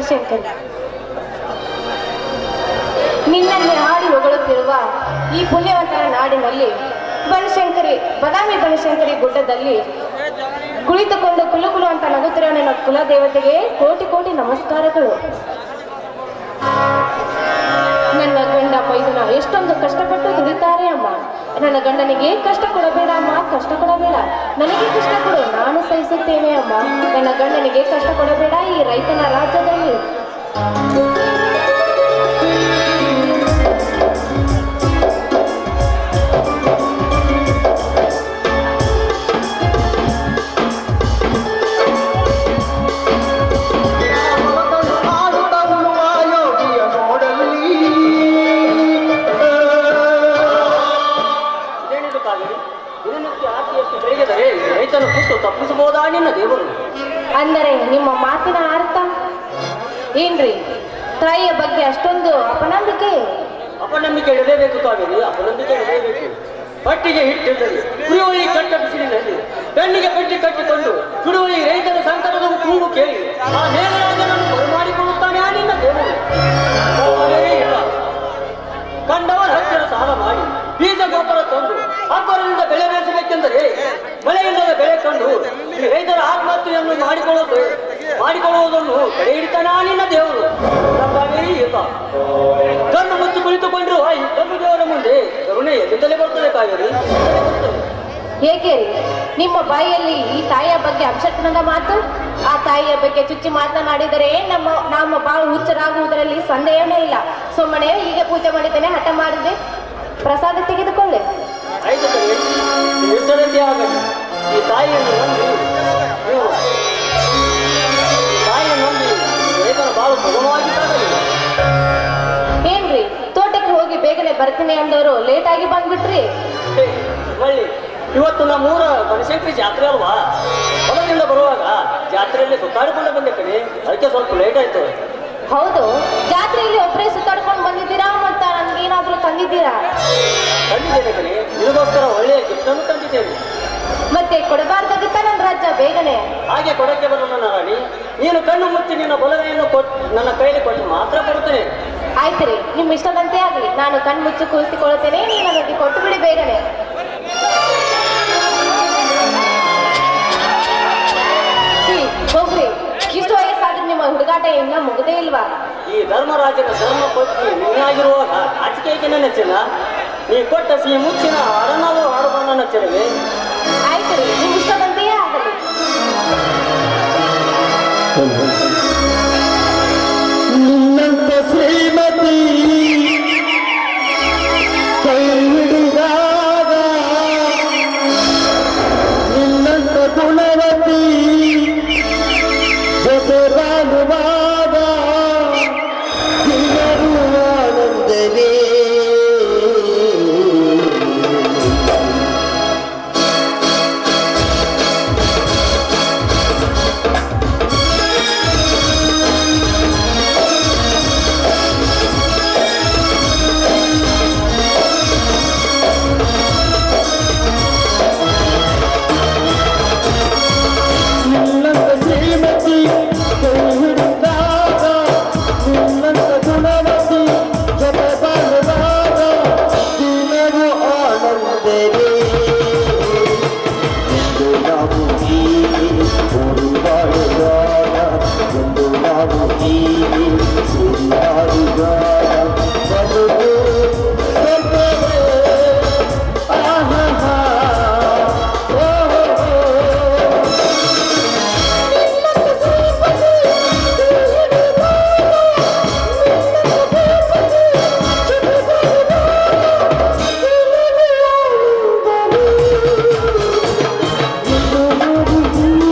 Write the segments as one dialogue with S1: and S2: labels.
S1: ಬನಶಂಕರಿ ನಿನ್ನಲ್ಲಿ ಹಾಡಿ ಹೊಗಳುತ್ತಿರುವ ಈ ಪುಣ್ಯವಂತರ ನಾಡಿನಲ್ಲಿ ಬನಶಂಕರಿ ಬದಾಮಿ ಬನಶಂಕರಿ ಗುಡ್ಡದಲ್ಲಿ ಕುಳಿತುಕೊಂಡು ಕುಲು ಕುಲು ಅಂತ ನಗುತ್ತಿರೋ ನನ್ನ ಕುಲದೇವತೆಗೆ ಕೋಟಿ ಕೋಟಿ ನಮಸ್ಕಾರಗಳು ನನ್ನ ಗಂಡ ಮೈದುನ ಎಷ್ಟೊಂದು ಕಷ್ಟಪಟ್ಟು ದುಡಿತಾರೆ ಅಮ್ಮ ನನ್ನ ಗಂಡನಿಗೆ ಕಷ್ಟ ಕೊಡಬೇಡ ಅಮ್ಮ ಕಷ್ಟ ಕೊಡಬೇಡ ನನಗೆ ಕಷ್ಟ ಕೊಡು ನಾನು ಸಹಿಸುತ್ತೇನೆ ಅಮ್ಮ ನನ್ನ ಗಂಡನಿಗೆ ಕಷ್ಟ ಕೊಡಬೇಡ ಈ ರೈತನ ರಾಜ್ಯದಲ್ಲಿ
S2: ಇದೇನಿದು ಕಾವೇರಿ ದಿನನಿತ್ಯ ಆಸ್ತಿಯಷ್ಟು ಬೆಳೆದರೆ ರೈತನ ಕುಟ್ಟು ತಪ್ಪಿಸಬಹುದಾ ನಿನ್ನ ದೇವರು
S1: ಅಂದರೆ ನಿಮ್ಮ ಮಾತಿನ ಅರ್ಥ ಏನ್ರಿ ತಾಯಿಯ ಬಗ್ಗೆ ಅಷ್ಟೊಂದು ಅಪನಂಬಿಕೆ
S2: ಅಪನಂಬಿಕೆ ಇಡಲೇಬೇಕು ಕಾವೇರಿ ಅಪನಂಬಿಕೆ ಇಡಲೇಬೇಕು ಪಟ್ಟಿಗೆ ಹಿಟ್ಟಿದ್ದಲ್ಲಿ ಕುಡಿಯುವ ಈ ಕಟ್ಟ ಬಿಸಿಲಿನಲ್ಲಿ ಬೆನ್ನಿಗೆ ಪಟ್ಟಿ ಕಟ್ಟಿಕೊಂಡು ಸುಡುವ ಈ ರೈತರ ಸಂಕಟದ ಕೂಗು ಕೇಳಿ ಆ ನೇರರಾಜನನ್ನು ಬರಮಾಡಿಕೊಳ್ಳುತ್ತಾನೆ ಆ ನಿನ್ನ ದೇವರು ಕಾವೇರಿ ಇಲ್ಲ ಕಂಡವರ ಹತ್ತಿರ ಸಾಲ ಮಾಡಿ ಬೀಜ ಗೊಬ್ಬರ ತಂದು ಅಬ್ಬರದಿಂದ ಬೆಳೆ ಬೆಳೆಸಬೇಕೆಂದರೆ ಮಳೆಯಿಲ್ಲದ ಬೆಳೆ ಕಂಡು ಈ ರೈತರ ಆತ್ಮಹತ್ಯೆಯನ್ನು ಮಾಡಿಕೊಳ್ಳೋದು ಮಾಡಿಕೊಳ್ಳುವುದನ್ನು ತಡೆ ಹಿಡಿತಾನ ನಿನ್ನ ದೇವರು ಕಾವೇರಿ ಇಲ್ಲ ಕಣ್ಣು ಮುಚ್ಚಿ ಕುಳಿತುಕೊಂಡಿರುವ ಈ ಕಣ್ಣು ದೇವರ ಮುಂದೆ ಕರುಣೆ ಎಲ್ಲಿಂದಲೇ ಬರ್ತದೆ ಕಾವೇರಿ ಎಲ್ಲಿಂದಲೇ ಬರ್ತದೆ
S1: ಹೇಗೆ ರೀ? ನಿಮ್ಮ ಬಾಯಿಯಲ್ಲಿ ಈ ತಾಯಿಯ ಬಗ್ಗೆ ಅಪಶಕ್ನದ ಮಾತು ಆ ತಾಯಿಯ ಬಗ್ಗೆ ಚುಚ್ಚಿ ಮಾತನಾಡಿದರೆ ನಮ್ಮ ನಮ್ಮ ಬಾಳು ಹುಚ್ಚರಾಗುವುದರಲ್ಲಿ ಸಂದೇಹನೇ ಇಲ್ಲ ಸುಮ್ಮನೆ ಹೀಗೆ ಪೂಜೆ ಮಾಡಿದ್ದೇನೆ ಹಠ ಮಾಡಿದೆ ಪ್ರಸಾದ ತೆಗೆದುಕೊಳ್ಳೆ
S2: ಆಯ್ತು ಕರೆ ನಿರ್ಧರತೆ ಆಗಲಿ ಈ ತಾಯಿಯನ್ನು ನಂಬಿ ನೀವು ತಾಯಿಯನ್ನು ನಂಬಿ ರೈತನ ಬಾಳು ಸುಗಮವಾಗಿ ಸಾಗಲಿ
S1: ಏನ್ರಿ ತೋಟಕ್ಕೆ ಹೋಗಿ ಬೇಗನೆ ಬರ್ತೀನಿ ಅಂದವರು ಲೇಟ್ ಆಗಿ ಬಂದ್ಬಿಟ್ರಿ
S2: ಹೇ, ಒಳ್ಳೆ ಇವತ್ತು ನಮ್ಮೂರ ಬನಶಂಕರಿ ಜಾತ್ರೆ ಅಲ್ವಾ ಹೊಲದಿಂದ ಬರುವಾಗ ಜಾತ್ರೆಯಲ್ಲಿ ಸುತ್ತಾಡಿಕೊಂಡು ಬಂದೆ ಕಣೆ ಅದಕ್ಕೆ ಸ್ವಲ್ಪ ಲೇಟ್ ಆಯ್ತು
S1: ಹೌದು ಜಾತ್ರೆಯಲ್ಲಿ ಒಬ್ಬರೇ ಸುತ್ತಾಡ್ಕೊಂಡು ಬಂದಿದ್ದೀರಾ ಮತ್ತ ನನ್ಗೇನಾದ್ರೂ ತಂದಿದ್ದೀರಾ
S2: ತಂದಿದ್ದೇನೆ ಕಣೆ ನಿನಗೋಸ್ಕರ ಒಳ್ಳೆಯ ಗಿಫ್ಟನ್ನು ತಂದಿದ್ದೇನೆ
S1: ಮತ್ತೆ ಕೊಡಬಾರ್ದಾಗಿತ್ತ ನನ್ನ ರಾಜ್ಯ ಬೇಗನೆ
S2: ಹಾಗೆ ಕೊಡಕ್ಕೆ ಬರಲ್ಲ ನನ್ನ ರಾಣಿ ನೀನು ಕಣ್ಣು ಮುಚ್ಚಿ ನಿನ್ನ ಬಲಗೈಯನ್ನು ಕೊಟ್ಟು ನನ್ನ ಕೈಲಿ ಕೊಟ್ಟು ಮಾತ್ರ ಕೊಡುತ್ತೇನೆ
S1: ಆಯ್ತು ರೀ ನಿಮ್ಮ ಇಷ್ಟದಂತೆ ಆಗಲಿ ನಾನು ಕಣ್ಣು ಮುಚ್ಚಿ ಕುಳಿತುಕೊಳ್ಳುತ್ತೇನೆ ನೀವು ನನಗೆ ಕೊಟ್ಟು ಬಿಡಿ ಬೇಗನೆ ಛೀ, ಹೋಗ್ರಿ ಇಷ್ಟು ವಯಸ್ಸಾದ್ರೆ ನಿಮ್ಮ ಹುಡುಗಾಟ ಇನ್ನ ಮುಗದೇ ಇಲ್ವಾ
S2: ಈ ಧರ್ಮರಾಜನ ಧರ್ಮ ಪತ್ನಿ ನೀನಾಗಿರುವಾಗ ಆಚಿಕೆಗೆ ನನ್ನ ಚೆನ್ನ ನೀ ಕೊಟ್ಟ ಸಿಹಿ ಮುಚ್ಚಿನ ಅರನಾಳು ಹಾಡುವ ನನ್ನ ಚೆಲುವೆ
S1: ಆಯ್ತು ರೀ ನಿಮ್ಮ ಇಷ್ಟದಂತೆಯೇ ಆಗಲಿ
S3: ನಿನ್ನಂತ ಶ್ರೀಮತಿ ಕೈ ಹಿಡಿದಾಗ ನಿನ್ನಂತ ಗುಣವತಿ ಜೊತೆ ಬಾಳುವಾಗ ದಿನರು ಆನಂದವೇ ನಿನ್ನಂತ ಶ್ರೀಮತಿ ಕೈ ಹಿಡಿದಾಗ ನಿನ್ನಂತ ಗುಣವತಿ ಜೊತೆ ಬಾಳುವಾಗ ದಿನವು ಆನಂದವೇ ಎಂದು ನಾವು ಹೀಗೆ ಹೋರಾಡುವಾಗ ಎಂದು ನಾವು ಹೀಗೆ ಸುರಿದಾಡುವಾಗ ಬದುಕು ಸ್ವರ್ಗವೇ. ಆಹಾಹಾ. ಓಹೋ Thank you.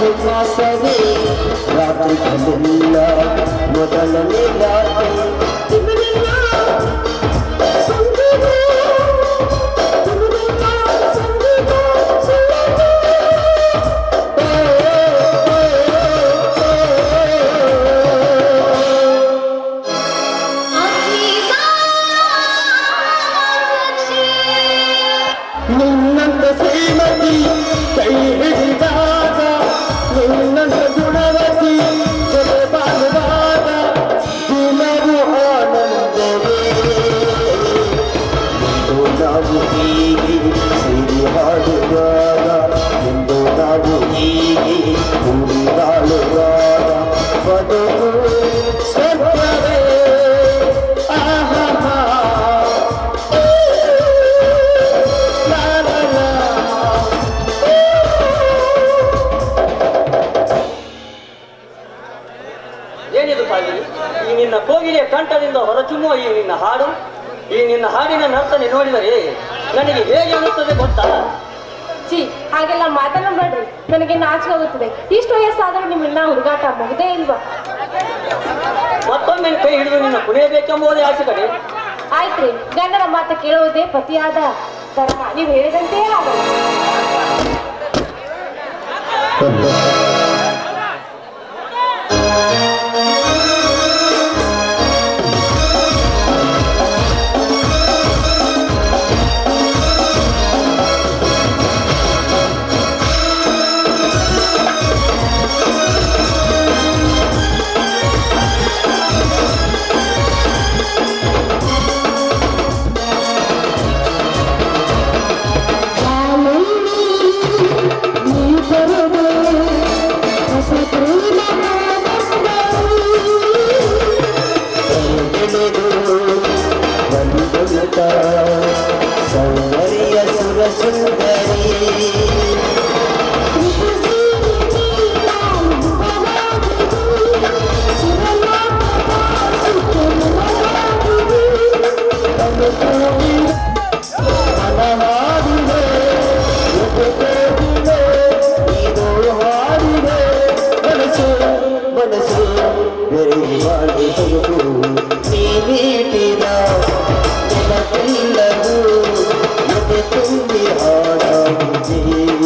S3: ಮಧುಮಾಸವೇ ರಾತ್ರಿ ಕಲಿಲ್ಲ ಮೊದಲನೇ ರಾತ್ರಿ ತಿಮಿರಿಲ್ಲ ಸಂಗೀತ ತಿಮಿರಿಲ್ಲ ಸಂಗೀತ ಸಂಗೀತ ನಿನ್ನಂತ ಶ್ರೀಮತಿ ಕೈ ಹಿಡಿದಾಗ ನಿನ್ನಂತ ಗುಣವತಿ ಜೊತೆ ಬಾಳುವಾಗ ದಿನವೂ ಆನಂದವೇ ಎಂದು ನಾವು ಹೀಗೆ ಸೇರಿ ಹಾಡುವಾಗ ಎಂದು ನಾವು ಹೀಗೆ ಕುಡಿದಾಳುವಾಗ ಬದುಕು ಸ್ವರ್ಗವೇ ಆಹಾ ಲಾ ಲಾ ಲಾ
S2: ಏನಿದು ಕಾವೇರಿ ಈ ನಿನ್ನ ಕೋಗಿಲೆಯ ಕಂಠದಿಂದ ಹೊರಚುಮ್ಮುವ ಈ ನಿನ್ನ ಹಾಡು ಈ ನಿನ್ನ ಹಾಡಿನ ನರ್ತನೆ ನೋಡಿದರೆ ನನಗೆ ಹೇಗೆ ಅನ್ನುತ್ತದೆ ಗೊತ್ತಾ
S1: ಚಿ ಹಾಗೆಲ್ಲ ಮಾತನಾಡ್ಬೇಡ್ರಿ ನನಗೆ ನಾಚಿಕೆ ಆಗುತ್ತದೆ ಇಷ್ಟು ವಯಸ್ಸಾದರೂ ನಿಮ್ಮ ಇನ್ನ ಹುಡುಗಾಟ ಮುಗ್ದೇ ಇಲ್ವಾ
S2: ಮತ್ತೊಮ್ಮೆ ಕೈ ಹಿಡಿದು ನಿನ್ನ ಕುಣಿಯಬೇಕೆಂಬುದೇ ಆಸೆ ಕಡೆ
S1: ಆಯ್ತ್ರಿ ಗಂಡನ ಮಾತು ಕೇಳುವುದೇ ಪತಿಯಾದ ಧರ್ಮ ನೀವು ಹೇಳಿದಂತೆ ಆಗಲ್ಲ
S3: ಸೌಂದರ್ಯ ಸುರ ಸುಂದರಿ ಮನವಾಡಿದೆ ಎದೆಗೋಡಿದೆ ಇದು ಹಾಡಿದೆ ಮನಸ್ಸು ಮನಸ್ಸು ಬೆರೆ ಮಾಡಿ ಸೊಗಸು ನೀ ನೀಡಿದ ನೆನಪಿಲ್ಲದು ಎದೆ ತುಂಬಿ ಹಾಡಾಗಿದೆ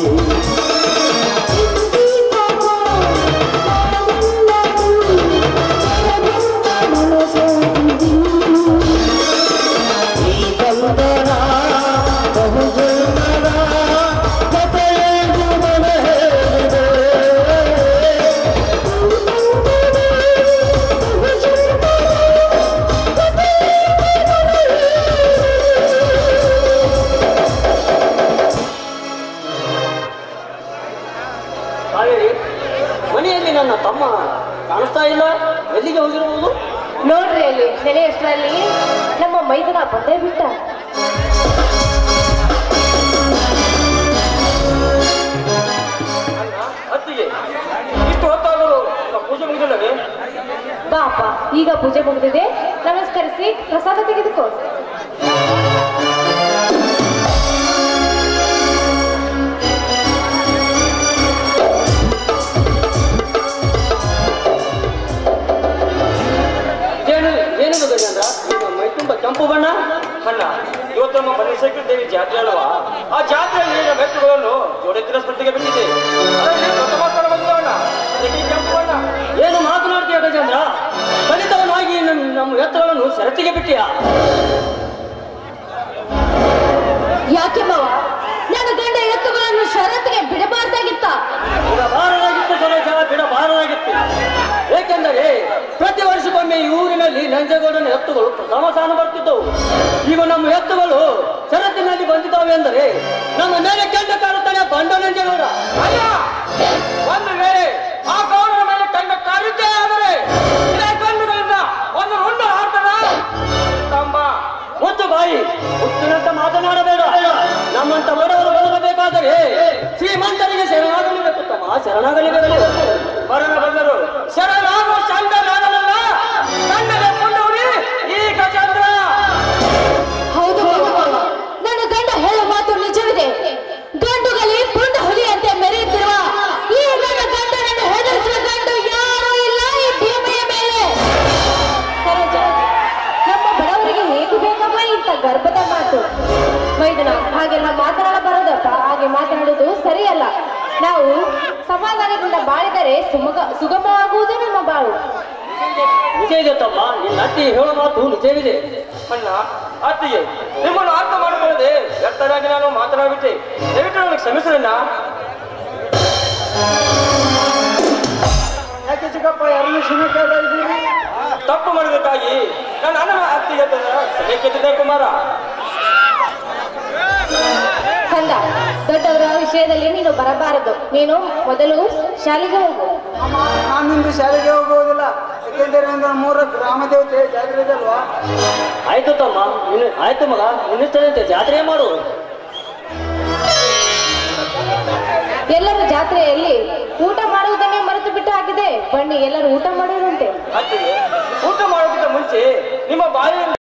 S3: ಈ ಬಂಧನ ಬಹುಜನರ ಕಥೆಯನ್ನು ಮನೆ ಹೇಳಿದೆ
S2: ಕಾವೇರಿ ಮನೆಯಲ್ಲಿ ನನ್ನ ತಮ್ಮ ಕಾಣಿಸ್ತಾ ಇಲ್ಲ ಎಲ್ಲಿಗೆ ಹೋಗಿರಬಹುದು
S1: ನೋಡ್ರಿ ಅಲ್ಲಿ ನೆನೆಯಷ್ಟರಲ್ಲಿ ನಮ್ಮ ಮೈದನ ಬಂದೇ ಬಿಟ್ಟ
S2: ಅತ್ತಿಗೆ ಇಷ್ಟು ಹೊತ್ತಾಗಲು ಪೂಜೆ ಮುಗಿದಿಲ್ಲವೇ
S1: ಬಾಪ ಈಗ ಪೂಜೆ ಮುಗಿದಿದೆ ನಮಸ್ಕರಿಸಿ ಪ್ರಸಾದ ತೆಗೆದುಕೋ
S2: ಏನು ಏನಿದು ಗಜೇಂದ್ರ ನಿಮ್ಮ ಮೈ ತುಂಬ ಕೆಂಪು ಬಣ್ಣ
S4: ಅಣ್ಣ ಇವತ್ತು ನಮ್ಮ ಬನಶಂಕರ ದೇವಿ ಜಾತ್ರೆ ಅಲ್ವಾ ಆ ಜಾತ್ರೆಯಲ್ಲಿ ನಮ್ಮ ಎತ್ತುಗಳನ್ನು ಜೋಡೆತ್ತಿನ ಸ್ಪರ್ಧೆಗೆ ಬಿಟ್ಟಿದೆ ಅದರಲ್ಲಿ ಪ್ರಥಮ ಸ್ಥಾನ ಬಂದಿದೆ ಅಣ್ಣ ಅದಕ್ಕೆ ಈ ಕೆಂಪು ಬಣ್ಣ
S2: ಏನು ಮಾತನಾಡ್ತೀಯ ಗಜೇಂದ್ರ ಫಲಿತವನಾಗಿ ನಮ್ಮ ನಮ್ಮ ಎತ್ತುಗಳನ್ನು ಸರತಿಗೆ ಬಿಟ್ಟಿಯಾ
S1: ಯಾಕೆ ಮಾವ ನನ್ನ ಗಂಡ ಎತ್ತುಗಳನ್ನು ಷರತ್ತಿಗೆ ಬಿಡಬಾರ್ದಾಗಿತ್ತ
S2: ಬಿಡಬಾರದಾಗಿತ್ತು ಸರೋಜ ಬಿಡಬಾರದಾಗಿತ್ತು ಏಕೆಂದರೆ ಪ್ರತಿ ವರ್ಷಕ್ಕೊಮ್ಮೆ ಈ ಊರಿನಲ್ಲಿ ನಂಜೇಗೌಡನ ಎತ್ತುಗಳು ಪ್ರಥಮ ಸ್ಥಾನ ಬರ್ತಿದ್ದವು ಈಗ ನಮ್ಮ ಎತ್ತುಗಳು ಷರತ್ತಿನಲ್ಲಿ ಬಂದಿದ್ದಾವೆ ಎಂದರೆ ನಮ್ಮ ಮೇಲೆ ಕೆಂಡ ಕಾರುತ್ತಾನೆ ಬಂಡ ನಂಜೇಗೌಡ
S4: ಅಲ್ಲ ಒಂದು ವೇಳೆ ಆ ಗೌಡನ ಮೇಲೆ ಕಂಡ ಕಾರಿದ್ದೇ ಆದರೆ ಇದೇ ಕಣ್ಣುಗಳಿಂದ ಒಂದು ರುಂಡು ಹಾರ್ತದ ತಮ್ಮ
S2: ಮುತ್ತು ಬಾಯಿ ಮುತ್ತಿನಂತ ಮಾತನಾಡಬೇಡ ನಮ್ಮಂತ ಬಡವರು ಬದುಕಬೇಕಾದರೆ ಶ್ರೀಮಂತರಿಗೆ ಶರಣಾಗಲಿಬೇಕು ತಮ್ಮ ಶರಣಾಗಲಿಬೇಕು
S4: ಬರನ ಬಂದರು ಶರಣಾಗುವ ಚಂದ ನಾನಲ್ಲ ಕಣ್ಣಲ್ಲಿ ಕೊಂಡವನೇ ಈ ಗಜೇಂದ್ರ
S1: ಹೌದು ಮಾವ. ನನ್ನ ಗಂಡ ಹೇಳೋ ಮಾತು ನಿಜವಿದೆ ಗಂಡುಗಲಿ ಪುಂಡ ಹುಲಿಯಂತೆ ಮೆರೆಯುತ್ತಿರುವ ಈ ನನ್ನ ಗಂಡ ಸಮಾಧಾನದಿಂದ ಬಾಳಿದರೆ ಸುಮಗ ಸುಗಮವಾಗುವುದೇ ನಮ್ಮ ಬಾಳು
S2: ನಿಜ ಇದೆ ತಮ್ಮ ನಿನ್ನ ಅತ್ತಿ ಹೇಳೋ ಮಾತು ನಿಜವಿದೆ
S4: ಅಣ್ಣ ಅತ್ತಿಗೆ ನಿಮ್ಮನ್ನು ಅರ್ಥ ಮಾಡಿಕೊಳ್ಳದೆ ವ್ಯರ್ಥರಾಗಿ ನಾನು ಮಾತನಾಡಿಬಿಟ್ಟೆ ದಯವಿಟ್ಟು ನನಗೆ ಕ್ಷಮಿಸರಣ್ಣ
S5: ಯಾಕೆ ಚಿಕ್ಕಪ್ಪ ಯಾರನ್ನು ಕ್ಷಮೆ ಕೇಳ್ತಾ ಇದ್ದೀರಿ
S4: ತಪ್ಪು ಮಾಡಿದಕ್ಕಾಗಿ ನಾನು ಅಣ್ಣನ ಅತ್ತಿಗೆ ಕ್ಷಮೆ ಕೇಳಿದ್ದೆ ಕುಮಾರ
S1: ಕಂದ ದೊಡ್ಡವರ ವಿಷಯದಲ್ಲಿ ನೀನು ಬರಬಾರದು ನೀನು ಮೊದಲು ಶಾಲೆಗೆ ಹೋಗು
S5: ಅಮ್ಮ ನಾನಿಂದು ಶಾಲೆಗೆ ಹೋಗುವುದಿಲ್ಲ ಯಾಕೆಂದರೆ ಒಂದು ಮೂರ ಗ್ರಾಮ ದೇವತೆ ಜಾತ್ರೆ ಇದೆ ಅಲ್ವಾ
S2: ಆಯ್ತು ತಮ್ಮ ನಿನ್ನ ಆಯ್ತು ಮಗ ನಿನ್ನಿಷ್ಟದಂತೆ ಜಾತ್ರೆ ಮಾಡು
S1: ಎಲ್ಲರೂ ಜಾತ್ರೆಯಲ್ಲಿ ಊಟ ಮಾಡುವುದನ್ನೇ ಮರೆತು ಬಿಟ್ಟು ಹಾಕಿದೆ ಬನ್ನಿ ಎಲ್ಲರೂ ಊಟ ಮಾಡಿರುವಂತೆ
S4: ಅತ್ತಿಗೆ ಊಟ ಮಾಡೋದಕ್ಕಿಂತ ಮುಂಚೆ ನಿಮ್ಮ ಬಾಯಲ್ಲಿ